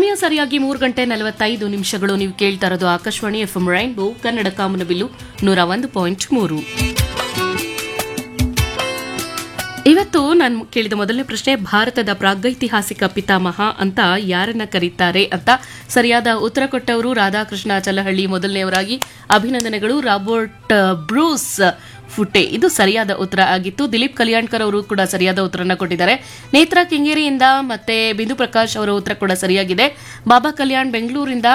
ಸಮಯ ಸರಿಯಾಗಿ ಮೂರು ಗಂಟೆ ನಲವತ್ತೈದು ನಿಮಿಷಗಳು ನೀವು ಕೇಳ್ತಾ ಇರೋದು ಆಕಾಶವಾಣಿ ಎಫ್ಎಂ ರೈನ್ಬೋ ಕನ್ನಡ ಕಾಮನಬಿಲ್ಲು ನೂರ ಒಂದು ಪಾಯಿಂಟ್ ಮೂರು ಇವತ್ತು ನಾನು ಕೇಳಿದ ಮೊದಲನೇ ಪ್ರಶ್ನೆ ಭಾರತದ ಪ್ರಾಗೈತಿಹಾಸಿಕ ಪಿತಾಮಹ ಅಂತ ಯಾರನ್ನ ಕರೀತಾರೆ ಅಂತ ಸರಿಯಾದ ಉತ್ತರ ಕೊಟ್ಟವರು ರಾಧಾಕೃಷ್ಣ ಚಲಹಳ್ಳಿ ಮೊದಲನೆಯವರಾಗಿ ಅಭಿನಂದನೆಗಳು ರಾಬರ್ಟ್ ಬ್ರೂಸ್ ಫುಟೆ ಇದು ಸರಿಯಾದ ಉತ್ತರ ಆಗಿತ್ತು ದಿಲೀಪ್ ಕಲ್ಯಾಣ್ಕರ್ ಅವರು ಕೂಡ ಸರಿಯಾದ ಉತ್ತರನ ಕೊಟ್ಟಿದ್ದಾರೆ ನೇತ್ರ ಕೆಂಗೇರಿಯಿಂದ ಮತ್ತೆ ಬಿಂದು ಪ್ರಕಾಶ್ ಅವರ ಉತ್ತರ ಕೂಡ ಸರಿಯಾಗಿದೆ ಬಾಬಾ ಕಲ್ಯಾಣ್ ಬೆಂಗಳೂರಿಂದ